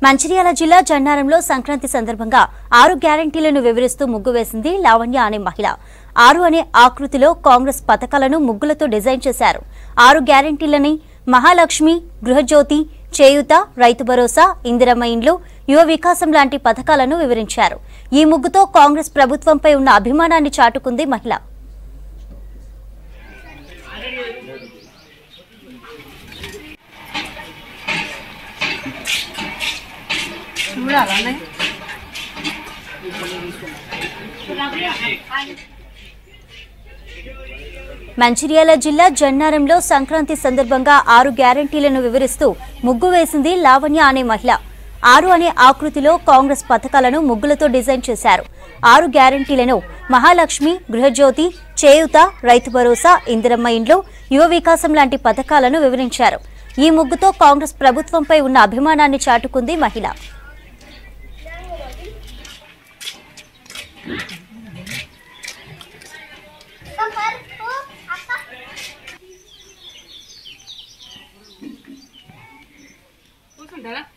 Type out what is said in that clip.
మంచిర్యాల జిల్లా జన్నారంలో సంక్రాంతి సందర్భంగా ఆరు గ్యారంటీలను వివరిస్తూ ముగ్గు వేసింది లావణ్య అనే మహిళ ఆరు అనే ఆకృతిలో కాంగ్రెస్ పథకాలను ముగ్గులతో డిజైన్ చేశారు ఆరు గ్యారంటీలని మహాలక్ష్మి గృహజ్యోతి చేయుత రైతు భరోసా ఇందిరమ్మ ఇండ్లు యువ వికాసం లాంటి పథకాలను వివరించారు ఈ ముగ్గుతో కాంగ్రెస్ ప్రభుత్వంపై ఉన్న అభిమానాన్ని చాటుకుంది మహిళ చూడాలన్నా మంచిర్యాల జిల్లా జన్నారంలో సంక్రాంతి సందర్భంగా ఆరు గ్యారంటీలను వివరిస్తూ ముగ్గు వేసింది లావణ్య అనే మహిళ ఆరు అనే ఆకృతిలో కాంగ్రెస్ పథకాలను ముగ్గులతో డిజైన్ చేశారు ఆరు గ్యారంటీలను మహాలక్ష్మి గృహజ్యోతి చేయుత రైతు భరోసా ఇందిరమ్మ ఇండ్లు యువ వికాసం లాంటి పథకాలను వివరించారు ఈ ముగ్గుతో కాంగ్రెస్ ప్రభుత్వంపై ఉన్న అభిమానాన్ని చాటుకుంది మహిళ కూర్చుంటారా